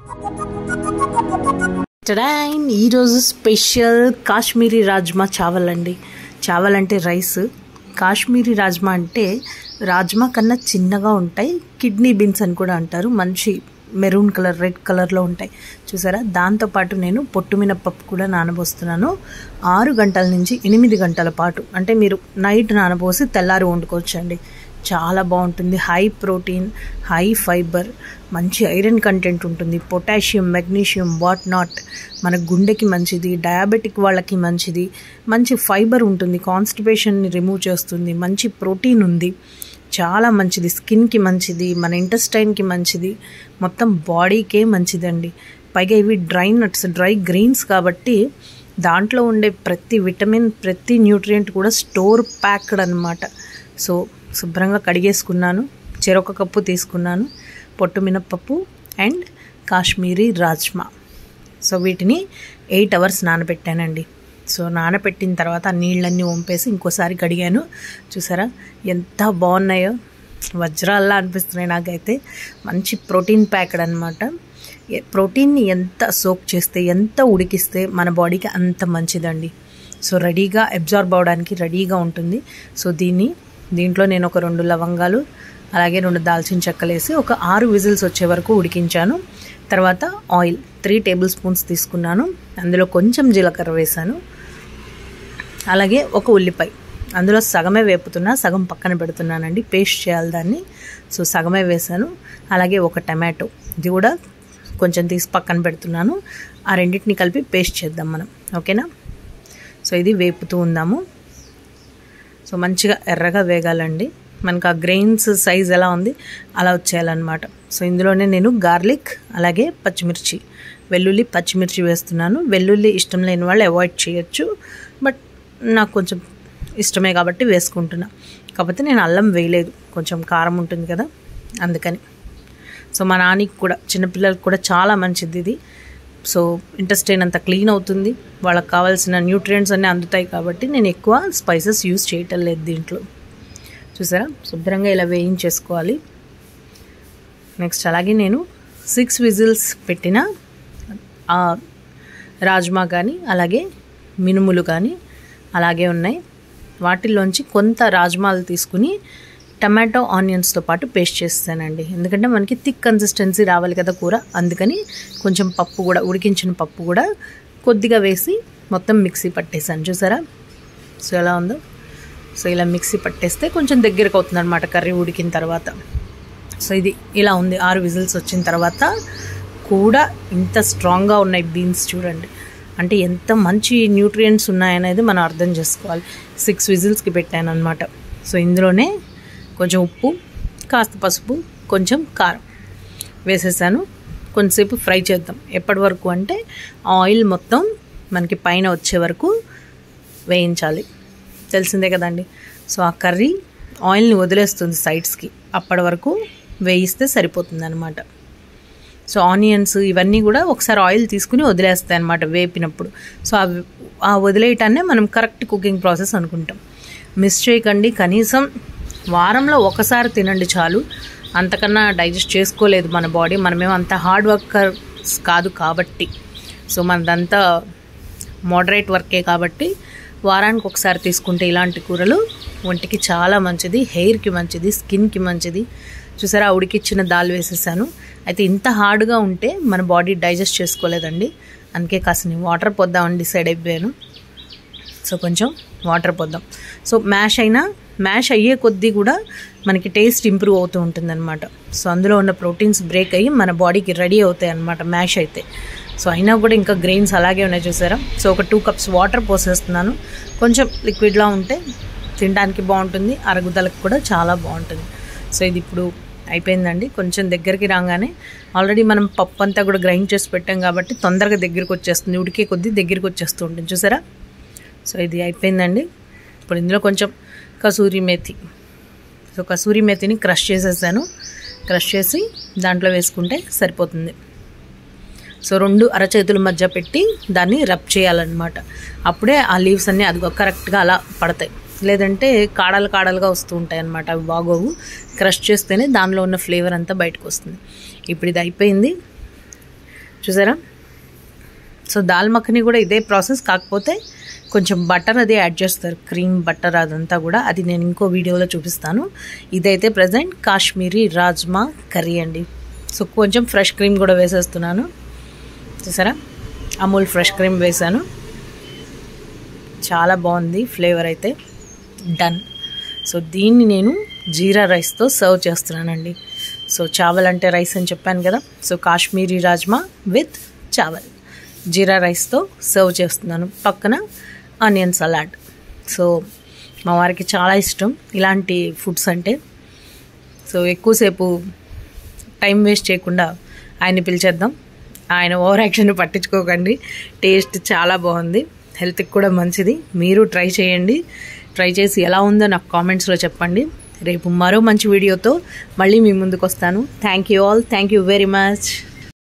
టడాయిన్ ఈరోజు స్పెషల్ కాశ్మీరీ రాజ్మా చావల్ అండి చావల్ అంటే రైస్ కాశ్మీరీ రాజ్మా అంటే రాజ్మా కన్నా చిన్నగా ఉంటాయి కిడ్నీ బీన్స్ అని కూడా అంటారు మంచి మెరూన్ కలర్ రెడ్ కలర్లో ఉంటాయి చూసారా దాంతోపాటు నేను పొట్టు మినపప్పు కూడా నానబోస్తున్నాను ఆరు గంటల నుంచి ఎనిమిది గంటల పాటు అంటే మీరు నైట్ నానబోసి తెల్లారి వండుకోవచ్చండి చాలా బాగుంటుంది హై ప్రోటీన్ హై ఫైబర్ మంచి ఐరన్ కంటెంట్ ఉంటుంది పొటాషియం మెగ్నీషియం వాట్ నాట్ మన గుండెకి మంచిది డయాబెటిక్ వాళ్ళకి మంచిది మంచి ఫైబర్ ఉంటుంది కాన్స్టిపేషన్ని రిమూవ్ చేస్తుంది మంచి ప్రోటీన్ ఉంది చాలా మంచిది స్కిన్కి మంచిది మన ఇంటెస్టైన్కి మంచిది మొత్తం బాడీకే మంచిదండి పైగా ఇవి డ్రై నట్స్ డ్రై గ్రీన్స్ కాబట్టి దాంట్లో ఉండే ప్రతి విటమిన్ ప్రతి న్యూట్రియంట్ కూడా స్టోర్ ప్యాక్డ్ అనమాట సో శుభ్రంగా కడిగేసుకున్నాను చెరొక కప్పు తీసుకున్నాను పొట్టు మినప్పప్పు అండ్ కాశ్మీరీ రాజ్మా సో వీటిని ఎయిట్ అవర్స్ నానబెట్టానండి సో నానబెట్టిన తర్వాత ఆ నీళ్ళన్నీ వంపేసి ఇంకోసారి కడిగాను చూసారా ఎంత బాగున్నాయో వజ్రాల్లా అనిపిస్తున్నాయి నాకైతే మంచి ప్రోటీన్ ప్యాక్డ్ అనమాట ప్రోటీన్ని ఎంత సోక్ చేస్తే ఎంత ఉడికిస్తే మన బాడీకి అంత మంచిదండి సో రెడీగా అబ్జార్బ్ అవడానికి రెడీగా ఉంటుంది సో దీన్ని దీంట్లో నేను ఒక రెండు లవంగాలు అలాగే రెండు దాల్చిన చెక్కలు వేసి ఒక ఆరు విజిల్స్ వచ్చే వరకు ఉడికించాను తర్వాత ఆయిల్ త్రీ టేబుల్ స్పూన్స్ తీసుకున్నాను అందులో కొంచెం జీలకర్ర వేశాను అలాగే ఒక ఉల్లిపాయ అందులో సగమే వేపుతున్నా సగం పక్కన పెడుతున్నానండి పేస్ట్ చేయాలి దాన్ని సో సగమే వేసాను అలాగే ఒక టమాటో ఇది కూడా కొంచెం తీసి పక్కన పెడుతున్నాను ఆ రెండింటిని కలిపి పేస్ట్ చేద్దాం మనం ఓకేనా సో ఇది వేపుతూ ఉందాము సో మంచిగా ఎర్రగా వేగాలండి మనకు ఆ గ్రెయిన్స్ సైజ్ ఎలా ఉంది అలా వచ్చేయాలన్నమాట సో ఇందులోనే నేను గార్లిక్ అలాగే పచ్చిమిర్చి వెల్లుల్లి పచ్చిమిర్చి వేస్తున్నాను వెల్లుల్లి ఇష్టం లేని వాళ్ళు అవాయిడ్ చేయొచ్చు బట్ నాకు కొంచెం ఇష్టమే కాబట్టి వేసుకుంటున్నా కాకపోతే నేను అల్లం వేయలేదు కొంచెం కారం ఉంటుంది కదా అందుకని సో మా నానికి కూడా చిన్నపిల్లలకు కూడా చాలా మంచిది ఇది సో ఇంటెస్టైన్ అంతా క్లీన్ అవుతుంది వాళ్ళకి కావాల్సిన న్యూట్రియంట్స్ అన్నీ అందుతాయి కాబట్టి నేను ఎక్కువ స్పైసెస్ యూస్ చేయటం లేదు దీంట్లో చూసారా శుభ్రంగా ఇలా వేయించేసుకోవాలి నెక్స్ట్ అలాగే నేను సిక్స్ విజిల్స్ పెట్టిన రాజ్మా కానీ అలాగే మినుములు కానీ అలాగే ఉన్నాయి వాటిల్లోంచి కొంత రాజ్మాలు తీసుకుని టమాటో ఆనియన్స్తో పాటు పేస్ట్ చేస్తానండి ఎందుకంటే మనకి థిక్ కన్సిస్టెన్సీ రావాలి కదా కూర అందుకని కొంచెం పప్పు కూడా ఉడికించిన పప్పు కూడా కొద్దిగా వేసి మొత్తం మిక్సీ పట్టేసాను చూసారా సో ఎలా ఉందో సో ఇలా మిక్సీ పట్టేస్తే కొంచెం దగ్గరకు అవుతుంది అనమాట కర్రీ ఉడికిన తర్వాత సో ఇది ఇలా ఉంది ఆరు విజిల్స్ వచ్చిన తర్వాత కూడా ఇంత స్ట్రాంగ్గా ఉన్నాయి బీన్స్ చూడండి అంటే ఎంత మంచి న్యూట్రియంట్స్ ఉన్నాయనేది మనం అర్థం చేసుకోవాలి సిక్స్ విజిల్స్కి పెట్టాను అనమాట సో ఇందులోనే కొంచెం ఉప్పు కాస్త పసుపు కొంచెం కారం వేసేసాను కొంచెంసేపు ఫ్రై చేద్దాం ఎప్పటి వరకు అంటే ఆయిల్ మొత్తం మనకి పైన వచ్చే వరకు వేయించాలి తెలిసిందే కదండి సో ఆ కర్రీ ఆయిల్ని వదిలేస్తుంది సైడ్స్కి అప్పటి వరకు వేయిస్తే సరిపోతుంది అనమాట సో ఆనియన్స్ ఇవన్నీ కూడా ఒకసారి ఆయిల్ తీసుకుని వదిలేస్తాయి అనమాట వేపినప్పుడు సో ఆ వదిలేయటాన్నే మనం కరెక్ట్ కుకింగ్ ప్రాసెస్ అనుకుంటాం మిస్ చేయకండి కనీసం వారంలో ఒకసారి తినండి చాలు అంతకన్నా డైజెస్ట్ చేసుకోలేదు మన బాడీ మనమేమో అంత హార్డ్ వర్కర్స్ కాదు కాబట్టి సో మనదంతా మోడరేట్ వర్కే కాబట్టి వారానికి ఒకసారి తీసుకుంటే ఇలాంటి కూరలు ఒంటికి చాలా మంచిది హెయిర్కి మంచిది స్కిన్కి మంచిది చూసారా ఉడికిచ్చిన దాల్ వేసేసాను అయితే ఇంత హార్డ్గా ఉంటే మన బాడీ డైజెస్ట్ చేసుకోలేదండి అందుకే కాస్త వాటర్ పోద్దామని డిసైడ్ అయిపోయాను సో కొంచెం వాటర్ పోద్దాం సో మ్యాష్ అయినా మ్యాష్ అయ్యే కొద్దీ కూడా మనకి టేస్ట్ ఇంప్రూవ్ అవుతూ ఉంటుందన్నమాట సో అందులో ఉన్న ప్రోటీన్స్ బ్రేక్ అయ్యి మన బాడీకి రెడీ అవుతాయి అన్నమాట మ్యాష్ అయితే సో అయినా కూడా ఇంకా గ్రెయిన్స్ అలాగే ఉన్నాయి చూసారా సో ఒక టూ కప్స్ వాటర్ పోసేస్తున్నాను కొంచెం లిక్విడ్లా ఉంటే తినడానికి బాగుంటుంది అరుగుదలకు కూడా చాలా బాగుంటుంది సో ఇది ఇప్పుడు అయిపోయిందండి కొంచెం దగ్గరికి రాగానే ఆల్రెడీ మనం పప్పు అంతా కూడా గ్రైండ్ చేసి పెట్టాం కాబట్టి తొందరగా దగ్గరికి వచ్చేస్తుంది ఉడికే కొద్దీ దగ్గరికి వచ్చేస్తూ ఉంటుంది చూసారా సో ఇది అయిపోయిందండి ఇప్పుడు ఇందులో కొంచెం కసూరి మేతి సో కసూరి మేతిని క్రష్ చేసేసాను క్రష్ చేసి దాంట్లో వేసుకుంటే సరిపోతుంది సో రెండు అరచేతుల మధ్య పెట్టి దాన్ని రబ్ చేయాలన్నమాట అప్పుడే ఆ లీవ్స్ అన్నీ అది కరెక్ట్గా అలా పడతాయి లేదంటే కాడలు కాడలుగా వస్తూ ఉంటాయి అన్నమాట అవి బాగోవు క్రష్ చేస్తేనే దానిలో ఉన్న ఫ్లేవర్ అంతా బయటకు వస్తుంది ఇప్పుడు ఇది అయిపోయింది చూసారా సో దాల్ మఖని కూడా ఇదే ప్రాసెస్ కాకపోతే కొంచెం బటర్ అది యాడ్ చేస్తారు క్రీమ్ బటర్ అదంతా కూడా అది నేను ఇంకో వీడియోలో చూపిస్తాను ఇదైతే ప్రజెంట్ కాశ్మీరీ రాజ్మా కర్రీ అండి సో కొంచెం ఫ్రెష్ క్రీమ్ కూడా వేసేస్తున్నాను చూసారా అమూల్ ఫ్రెష్ క్రీమ్ వేసాను చాలా బాగుంది ఫ్లేవర్ అయితే డన్ సో దీన్ని నేను జీరా రైస్తో సర్వ్ చేస్తున్నానండి సో చావల్ అంటే రైస్ అని చెప్పాను కదా సో కాశ్మీరీ రాజ్మా విత్ చావల్ జీరా రైస్తో సర్వ్ చేస్తున్నాను పక్కన ఆనియన్ సలాడ్ సో మా వారికి చాలా ఇష్టం ఇలాంటి ఫుడ్స్ అంటే సో ఎక్కువసేపు టైం వేస్ట్ చేయకుండా ఆయన్ని పిలిచేద్దాం ఆయన ఓవర్ యాక్షన్ పట్టించుకోకండి టేస్ట్ చాలా బాగుంది హెల్త్కి కూడా మంచిది మీరు ట్రై చేయండి ట్రై చేసి ఎలా ఉందో నాకు కామెంట్స్లో చెప్పండి రేపు మరో మంచి వీడియోతో మళ్ళీ మీ ముందుకు వస్తాను thank you all thank you very much